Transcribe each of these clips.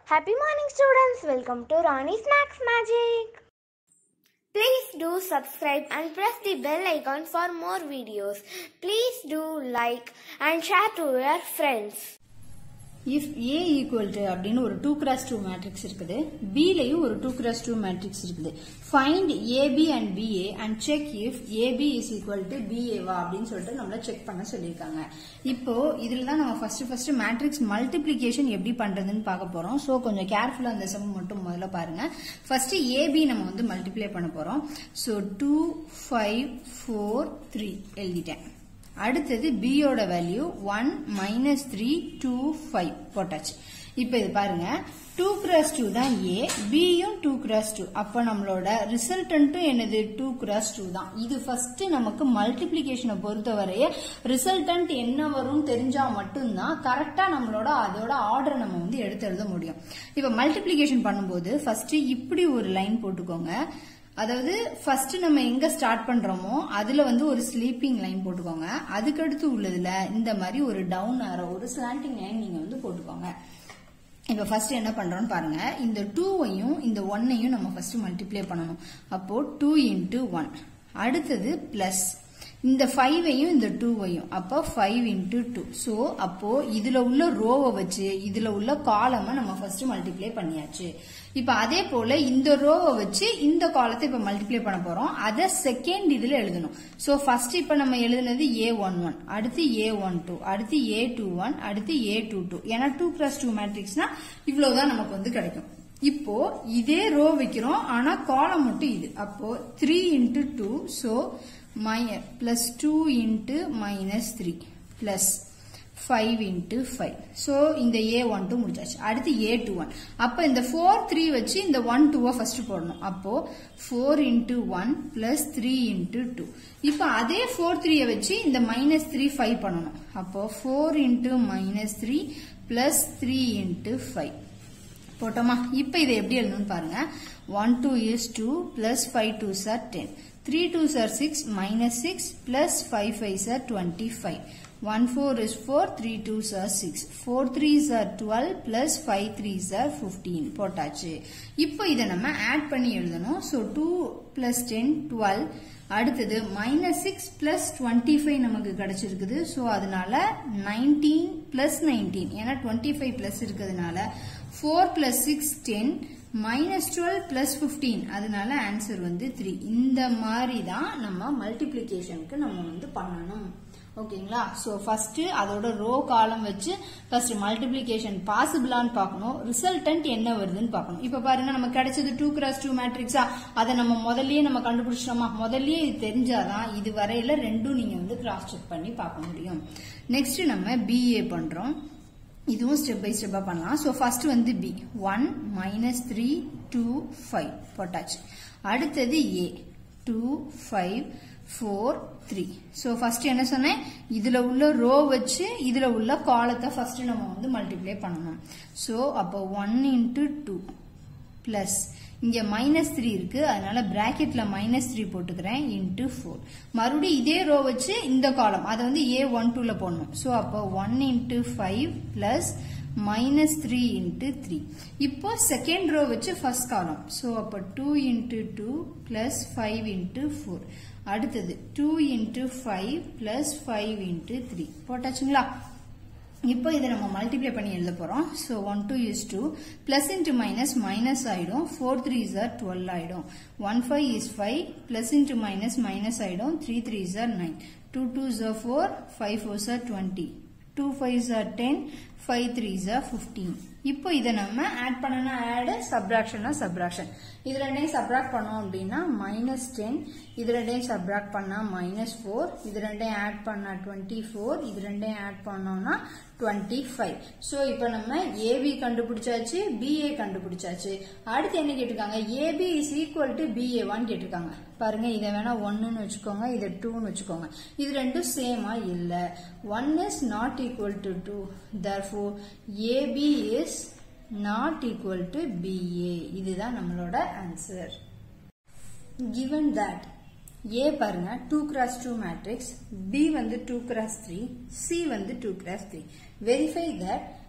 Happy morning, students. Welcome to Ronnie Snacks Magic. Please do subscribe and press the bell icon for more videos. Please do like and share to your friends. If A equal to அப்படின்னு ஒரு two cross two matrix இருக்குது பிலையும் ஒரு two cross two matrix இருக்குது find AB and BA and check if AB is equal to பிஏவா அப்படின்னு சொல்லிட்டு நம்மள செக் பண்ண சொல்லியிருக்காங்க இப்போ இதுல தான் நம்ம ஃபர்ஸ்ட் ஃபர்ஸ்ட் மேட்ரிக்ஸ் மல்டிப்ளிகேஷன் எப்படி பண்றதுன்னு பார்க்க போறோம் ஸோ கொஞ்சம் கேர்ஃபுல்லா அந்த சம் மட்டும் முதல்ல பாருங்க ஃபர்ஸ்ட் ஏபி நம்ம வந்து மல்டிப்ளை பண்ண போறோம் so two five four three எழுதிட்டேன் அடுத்தது b யோட value one minus three two five போட்டாச்சு இப்போ இது பாருங்க டூ கிராஸ் டூ தான் ஏ பியும் டூ கிராஸ் டூ அப்போ நம்மளோட ரிசல்டன்ட்டும் என்னது டூ கிராஸ் டூ தான் இது ஃபர்ஸ்ட் நமக்கு மல்டிபிளிகேஷனை பொறுத்தவரைய ரிசல்டன்ட் என்ன வரும்னு தெரிஞ்சா மட்டும்தான் கரெக்டா நம்மளோட அதோட ஆர்டரை நம்ம வந்து எடுத்து எழுத முடியும் இப்போ மல்டிபிளிகேஷன் பண்ணும்போது ஃபர்ஸ்ட் இப்படி ஒரு லைன் போட்டுக்கோங்க அதாவது ஃபர்ஸ்ட் நம்ம எங்க ஸ்டார்ட் பண்றோமோ அதுல வந்து ஒரு ஸ்லீப்பிங் லைன் போட்டுக்கோங்க அதுக்கடுத்து உள்ளதுல இந்த மாதிரி ஒரு டவுன் ஆரோ ஒரு ஸ்லாண்டிங் லைன் நீங்க வந்து போட்டுக்கோங்க இப்ப ஃபர்ஸ்ட் என்ன பண்றோம்னு பாருங்க இந்த டூவையும் இந்த ஒன்னையும் நம்ம ஃபர்ஸ்ட் மல்டிப்ளை பண்ணணும் அப்போ டூ இன்டூ ஒன் அடுத்தது பிளஸ் இந்த ஃபைவையும் இந்த டூவையும் அப்போ ஃபைவ் இன்டூ டூ ஸோ அப்போ இதுல உள்ள ரோவை வச்சு இதுல உள்ள காலமை நம்ம ஃபர்ஸ்ட் மல்டிப்ளை பண்ணியாச்சு இப்ப அதே போல இந்த ரோவை வச்சு இந்த காலத்தை இப்ப மல்டிப்ளை பண்ண போறோம் அதை செகண்ட் இதுல எழுதணும் சோ ஃபர்ஸ்ட் இப்ப நம்ம எழுதுனது ஏ ஒன் ஒன் அடுத்து ஏ ஒன் டூ அடுத்து ஏ டூ ஒன் அடுத்து ஏ டூ டூ ஏன்னா டூ பிளஸ் டூ மேட்ரிக்ஸ்னா இவ்வளவுதான் நமக்கு வந்து கிடைக்கும் இப்போ இதே ரோ வைக்கிறோம் ஆனா காலம் மட்டும் இது அப்போ three into two so my plus two into minus three plus five into five so இந்த ஏ ஒன் டூ முடிச்சாச்சு அடுத்து ஏ டூ ஒன் அப்போ இந்த ஃபோர் த்ரீ வச்சு இந்த ஒன் டூவை ஃபர்ஸ்ட் போடணும் அப்போ four into one plus three into two இப்போ அதே ஃபோர் த்ரீயை வச்சு இந்த மைனஸ் த்ரீ ஃபைவ் பண்ணணும் அப்போ four into minus three plus three into five போட்டோமா இப்போ இதை எப்படி எழுதணும்னு பாருங்க one two is two plus five two sir ten three two sir six minus six plus five five sir twenty five 1 4 is 4, 3 2s are 6, 4 3s are 12 plus 5 3s are 15 போட்டாச்சு இப்போ இதை நம்ம ஆட் பண்ணி எழுதணும் so 2 plus 10 12 அடுத்தது minus six plus twenty five நமக்கு கிடைச்சிருக்குது so அதனால நைன்டீன் பிளஸ் நைன்டீன் ஏன்னா டுவெண்ட்டி ஃபைவ் பிளஸ் இருக்கிறதுனால four plus six ten minus twelve plus fifteen அதனால ஆன்சர் வந்து த்ரீ இந்த மாதிரி தான் நம்ம மல்டிப்ளிகேஷனுக்கு நம்ம வந்து பண்ணணும் ஓகேங்களா ஸோ ஃபர்ஸ்ட் அதோட ரோ காலம் வச்சு ஃபர்ஸ்ட் மல்டிபிளிகேஷன் பாசிபிளான்னு பார்க்கணும் ரிசல்டன்ட் என்ன வருதுன்னு பார்க்கணும் இப்போ பாருங்க நமக்கு கிடைச்சது டூ கிராஸ் டூ மேட்ரிக்ஸா அதை நம்ம முதல்லயே நம்ம கண்டுபிடிச்சிட்டோமா முதல்லயே இது தெரிஞ்சாதான் இது வரையில ரெண்டும் நீங்க வந்து கிராஸ் செக் பண்ணி பார்க்க முடியும் நெக்ஸ்ட் நம்ம பிஏ பண்றோம் இதுவும் ஸ்டெப் பை ஸ்டெப்பா பண்ணலாம் ஸோ ஃபர்ஸ்ட் வந்து B one minus three two five போட்டாச்சு அடுத்தது A two five four three so first என்ன சொன்னேன் இதுல உள்ள ரோ வச்சு இதுல உள்ள காலத்தை ஃபர்ஸ்ட் நம்ம வந்து மல்டிப்ளை பண்ணணும் ஸோ அப்போ ஒன் இன்ட்டு டூ பிளஸ் இங்க மைனஸ் த்ரீ இருக்கு அதனால பிராக்கெட்ல மைனஸ் த்ரீ போட்டுக்கிறேன் இன்ட்டு ஃபோர் மறுபடியும் இதே ரோ வச்சு இந்த காலம் அதை வந்து ஏ ஒன் டூல போடணும் ஸோ அப்போ one into five plus minus three into three இப்போ செகண்ட் ரோ வச்சு ஃபர்ஸ்ட் காலம் ஸோ அப்போ two into two plus five into four அடுத்தது two into five plus five into three போட்டாச்சுங்களா இப்போ இதை நம்ம மல்டிப்ளை பண்ணி எழுத போறோம் so one two is two plus into minus minus ஆயிடும் ஃபோர் த்ரீ ஆர் டுவெல் ஆயிடும் one five is five plus into minus minus ஆயிடும் three three R nine two two are four five four are twenty two five are ten five three are fifteen இப்போ இதை நம்ம add பண்ணனா add சப்ராக்ஷனா subtraction இது ரெண்டையும் subtract பண்ணோம் அப்படின்னா minus ten இது ரெண்டையும் சப்ராக்ட் பண்ணா மைனஸ் ஃபோர் இது ரெண்டையும் ஆட் பண்ணா டுவெண்ட்டி ஃபோர் இது ரெண்டையும் ஆட் பண்ணோம்னா டுவெண்ட்டி ஃபைவ் ஸோ இப்போ நம்ம ஏபி கண்டுபிடிச்சாச்சு பிஏ கண்டுபிடிச்சாச்சு அடுத்து என்ன கேட்டிருக்காங்க ஏபி இஸ் ஈக்குவல் டு பிஏவான்னு கேட்டிருக்காங்க பாருங்க இதை வேணா ஒன்னுன்னு வச்சுக்கோங்க இதை டூன்னு வச்சுக்கோங்க இது ரெண்டும் சேமா இல்ல one is not equal to two therefore AB is not equal to BA இதுதான் நம்மளோட ஆன்சர் given that A பாருங்க 2 cross 2 matrix B வந்து 2 cross 3 C வந்து 2 cross 3 verify that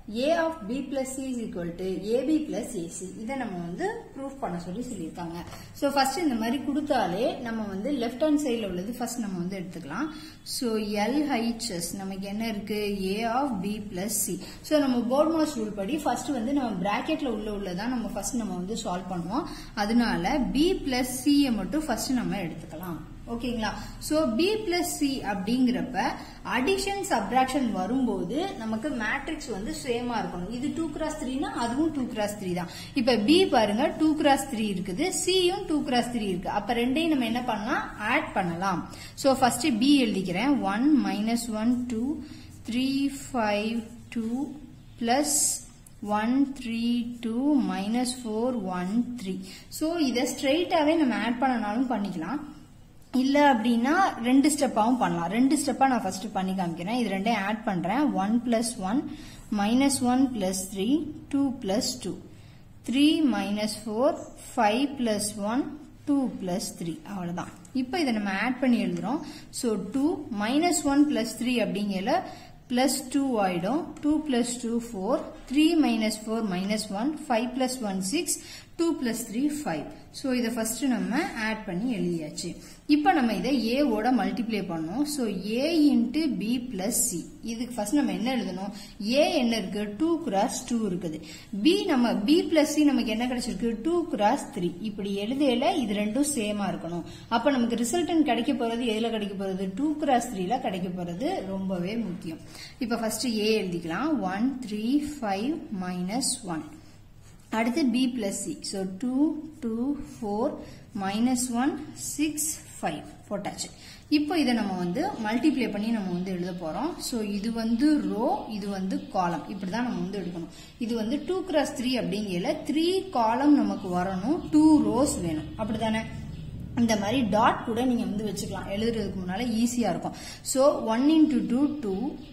A of B plus C is equal to AB plus AC இதை நம்ம வந்து proof பண்ண சொல்லி சொல்லியிருக்காங்க ஸோ ஃபர்ஸ்ட் இந்த மாதிரி கொடுத்தாலே நம்ம வந்து லெஃப்ட் ஹேண்ட் சைடில் உள்ளது ஃபர்ஸ்ட் நம்ம வந்து எடுத்துக்கலாம் ஸோ எல்ஹெச்எஸ் நமக்கு என்ன இருக்கு A of B plus C so நம்ம போர்ட் மாஸ் ரூல் படி ஃபர்ஸ்ட் வந்து நம்ம பிராக்கெட்ல உள்ள உள்ளதான் நம்ம ஃபர்ஸ்ட் நம்ம வந்து சால்வ் பண்ணுவோம் அதனால பி பிளஸ் சியை மட்டும் ஃபர்ஸ்ட் நம்ம எடுத்துக்கலாம் ஓகேங்களா சோ பி பிளஸ் சி அப்படிங்கிறப்ப அடிஷன் சப்ராக்ஷன் வரும்போது நமக்கு மேட்ரிக்ஸ் வந்து சேமா இருக்கணும் இது டூ கிராஸ் த்ரீனா அதுவும் டூ கிராஸ் த்ரீ தான் இப்ப பி பாருங்க டூ கிராஸ் த்ரீ இருக்குது சியும் டூ கிராஸ் த்ரீ இருக்கு அப்ப ரெண்டையும் நம்ம என்ன பண்ணலாம் ஆட் பண்ணலாம் சோ ஃபர்ஸ்ட் பி எழுதிக்கிறேன் one minus one two three five two plus one three two minus four one three so இதை ஸ்ட்ரெயிட்டாவே நம்ம ஆட் பண்ணனாலும் பண்ணிக்கலாம் இல்ல அப்படின்னா ரெண்டு ஸ்டெப்பாவும் பண்ணலாம் ரெண்டு ஸ்டெப்பா நான் ஃபர்ஸ்ட் பண்ணி காமிக்கிறேன் இது ரெண்டையும் ஆட் பண்றேன் one plus one minus one plus three two plus two three minus four five plus one two plus three அவ்வளவுதான் இப்போ இதை நம்ம ஆட் பண்ணி எழுதுறோம் so two minus one plus three அப்படிங்கல பிளஸ் டூ ஆயிடும் two plus two four three minus four minus one five plus one six two plus three five so இதை first நம்ம ஆட் பண்ணி எழுதியாச்சு இப்போ நம்ம இதை ஏவோட மல்டிப்ளை பண்ணோம் so A into B plus C இதுக்கு ஃபர்ஸ்ட் நம்ம என்ன எழுதணும் ஏ என்ன இருக்கு டூ கிராஸ் டூ இருக்குது பி நம்ம பி பிளஸ் சி நமக்கு என்ன கிடைச்சிருக்கு டூ கிராஸ் த்ரீ இப்படி எழுதையில இது ரெண்டும் சேமா இருக்கணும் அப்ப நமக்கு ரிசல்டன் கிடைக்க போறது எதுல கிடைக்க போறது டூ கிராஸ் த்ரீல கிடைக்க போறது ரொம்பவே முக்கியம் இப்ப ஃபர்ஸ்ட் ஏ எழுதிக்கலாம் one three five minus one அடுத்து B plus C so two two four minus one six five போட்டாச்சு இப்போ இதை நம்ம வந்து மல்டிப்ளை பண்ணி நம்ம வந்து எழுத போறோம் ஸோ இது வந்து ரோ இது வந்து காலம் இப்படிதான் நம்ம வந்து எடுக்கணும் இது வந்து டூ கிராஸ் த்ரீ அப்படிங்கல த்ரீ காலம் நமக்கு வரணும் டூ ரோஸ் வேணும் அப்படிதானே இந்த மாதிரி டாட் கூட நீங்க வந்து வச்சுக்கலாம் எழுதுறதுக்கு முன்னால ஈஸியா இருக்கும் so one into two two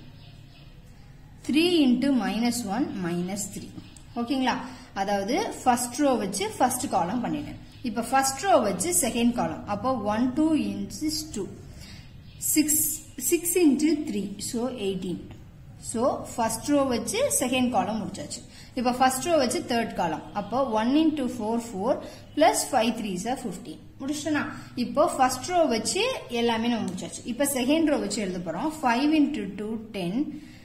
three into minus one minus three ஓகேங்களா அதாவது ஃபர்ஸ்ட் ரோ வச்சு ஃபர்ஸ்ட் காலம் பண்ணிட்டேன் இப்ப ஃபர்ஸ்ட் ரோ வச்சு செகண்ட் காலம் அப்போ one two into two six six into three so eighteen so first row வச்சு second column முடிச்சாச்சு இப்போ ஃபர்ஸ்ட் ரோ வச்சு தேர்ட் காலம் அப்போ one into four four plus five three are fifteen முடிச்சிட்டனா இப்போ first row வச்சு எல்லாமே நம்ம முடிச்சாச்சு இப்போ செகண்ட் ரோ வச்சு எழுத போறோம் five into two ten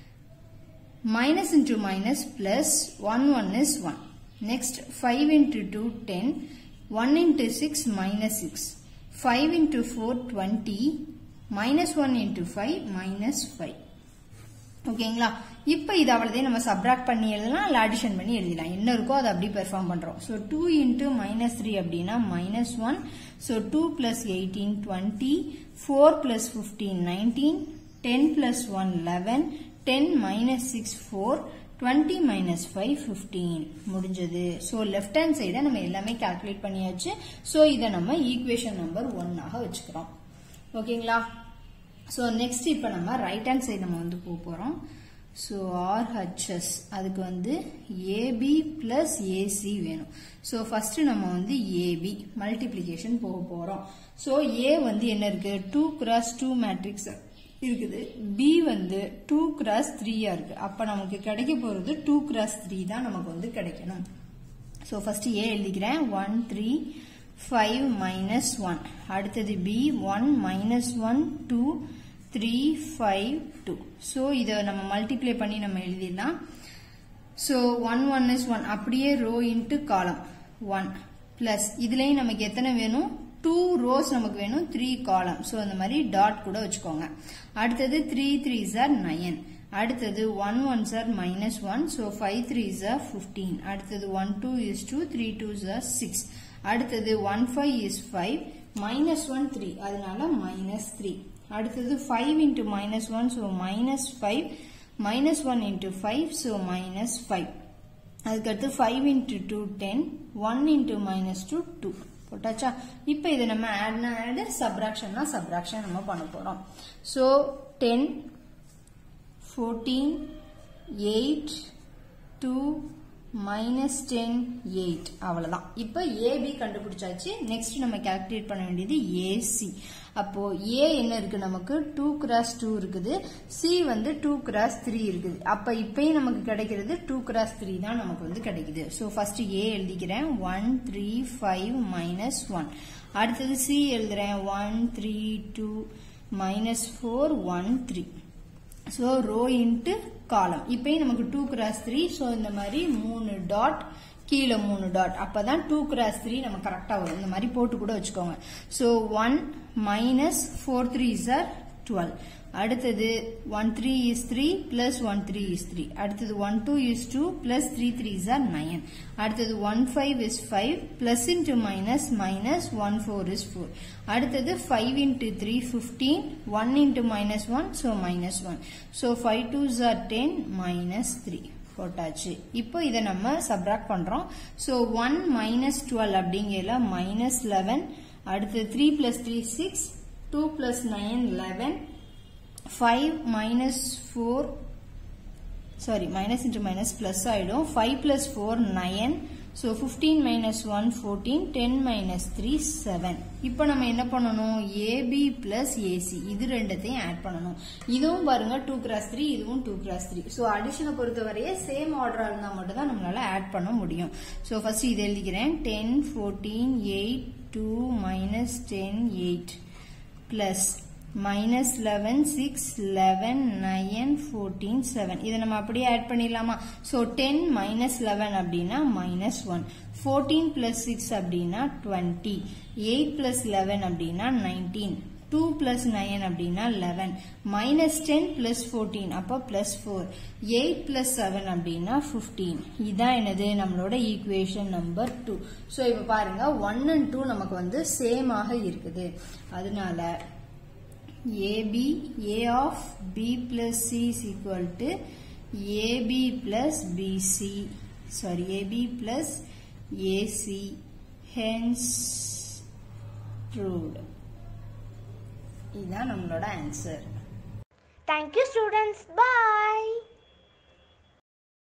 minus into minus plus 1 1 is 1. Next 5 into 2 10, 1 into 6 minus 6, 5 into 4 20, minus 1 into 5 minus 5. ஓகேங்களா இப்போ இது அவ்வளோதே நம்ம சப்ராக்ட் பண்ணி எழுதலாம் இல்லை அடிஷன் பண்ணி எழுதலாம் என்ன இருக்கோ அதை அப்படி பெர்ஃபார்ம் பண்ணுறோம் so two into minus three அப்படின்னா minus one so two plus eighteen twenty four plus fifteen nineteen ten plus one eleven ten minus six four twenty minus five fifteen முடிஞ்சது ஸோ லெஃப்ட் ஹேண்ட் சைடை நம்ம எல்லாமே calculate பண்ணியாச்சு so இதை நம்ம equation number ஒன்னாக வச்சுக்கிறோம் ஓகேங்களா ஸோ நெக்ஸ்ட் இப்போ நம்ம ரைட் ஹேண்ட் சைடு நம்ம வந்து போக போகிறோம் ஸோ ஆர்ஹெச்எஸ் அதுக்கு வந்து ஏபி பிளஸ் ஏசி வேணும் ஸோ ஃபர்ஸ்ட் நம்ம வந்து ஏபி மல்டிப்ளிகேஷன் போக போகிறோம் ஸோ ஏ வந்து என்ன இருக்கு டூ கிராஸ் டூ மேட்ரிக்ஸ் இருக்குது பி வந்து டூ கிராஸ் த்ரீயா இருக்கு அப்ப நமக்கு கிடைக்க போறது டூ கிராஸ் த்ரீ தான் நமக்கு வந்து கிடைக்கணும் ஸோ ஃபர்ஸ்ட் ஏ எழுதிக்கிறேன் one three five minus one அடுத்தது B one minus one two three five two so இதை நம்ம மல்டிப்ளை பண்ணி நம்ம எழுதிடலாம் so one one is one அப்படியே row into column one plus இதுலயும் நமக்கு எத்தனை வேணும் டூ ரோஸ் நமக்கு வேணும் த்ரீ காலம் ஸோ அந்த மாதிரி டாட் கூட வச்சுக்கோங்க அடுத்தது த்ரீ த்ரீ சார் நயன் அடுத்தது one one are minus one so five three are fifteen அடுத்தது one two is two three two sir six அடுத்தது one five is five minus one three அதனால minus three அடுத்தது five into minus one so minus five minus one into five so minus five அதுக்கடுத்து five into two ten one into minus two two போட்டாச்சா இப்போ இது நம்ம ஆட்னா ஆடு சப்ராக்ஷன்னா subtraction நம்ம பண்ண போறோம் so ten fourteen eight two minus ten eight அவ்வளவுதான் இப்போ ஏபி கண்டுபிடிச்சாச்சு நெக்ஸ்ட் நம்ம கால்குலேட் பண்ண வேண்டியது ஏசி அப்போ ஏ என்ன இருக்கு நமக்கு டூ கிராஸ் டூ இருக்குது சி வந்து டூ கிராஸ் த்ரீ இருக்குது அப்ப இப்பயும் நமக்கு கிடைக்கிறது டூ கிராஸ் த்ரீ தான் நமக்கு வந்து கிடைக்குது ஸோ ஃபர்ஸ்ட் ஏ எழுதிக்கிறேன் one three five minus one அடுத்தது சி எழுதுறேன் one three two minus four one three so row into column இப்பயும் நமக்கு டூ கிராஸ் த்ரீ ஸோ இந்த மாதிரி மூணு டாட் கீழே மூணு டாட் அப்பதான் டூ கிராஸ் த்ரீ நம்ம கரெக்டா வரும் இந்த மாதிரி போட்டு கூட வச்சுக்கோங்க so one minus four three is are twelve அடுத்தது one three is three plus one three is three அடுத்தது one two is two plus three three is are nine அடுத்தது one five is five plus into minus minus one four is four அடுத்தது five into three fifteen one into minus one so minus one so five two are ten minus three போட்டாச்சு இப்போ இதை நம்ம subtract பண்றோம் so one minus twelve அப்படிங்கல minus eleven அடுத்து three plus three six two plus nine eleven five minus four sorry minus into minus plus ஆயிடும் five plus four nine so fifteen minus one fourteen ten minus three seven இப்போ நம்ம என்ன பண்ணணும் AB plus AC இது ரெண்டத்தையும் add பண்ணணும் இதுவும் பாருங்க two cross three இதுவும் டூ கிராஸ் த்ரீ ஸோ அடிஷனை பொறுத்தவரையே சேம் ஆர்டரா இருந்தால் மட்டும் தான் நம்மளால ஆட் பண்ண முடியும் ஸோ ஃபர்ஸ்ட் இது எழுதிக்கிறேன் ten fourteen eight two minus ten eight plus minus eleven six eleven nine fourteen seven இதை நம்ம அப்படியே ஆட் பண்ணிடலாமா ஸோ டென் மைனஸ் லெவன் அப்படின்னா minus one fourteen plus six அப்படின்னா டுவெண்ட்டி எயிட் பிளஸ் லெவன் அப்படின்னா nineteen two plus nine அப்படின்னா eleven minus ten plus fourteen அப்போ plus four eight plus seven அப்படின்னா ஃபிஃப்டீன் இதான் என்னது நம்மளோட ஈக்குவேஷன் நம்பர் டூ ஸோ இப்போ பாருங்க ஒன் அண்ட் டூ நமக்கு வந்து சேமாக இருக்குது அதனால AB A of B plus C is equal to AB plus BC sorry AB plus AC hence proved இதுதான் நம்மளோட answer Thank you students. Bye.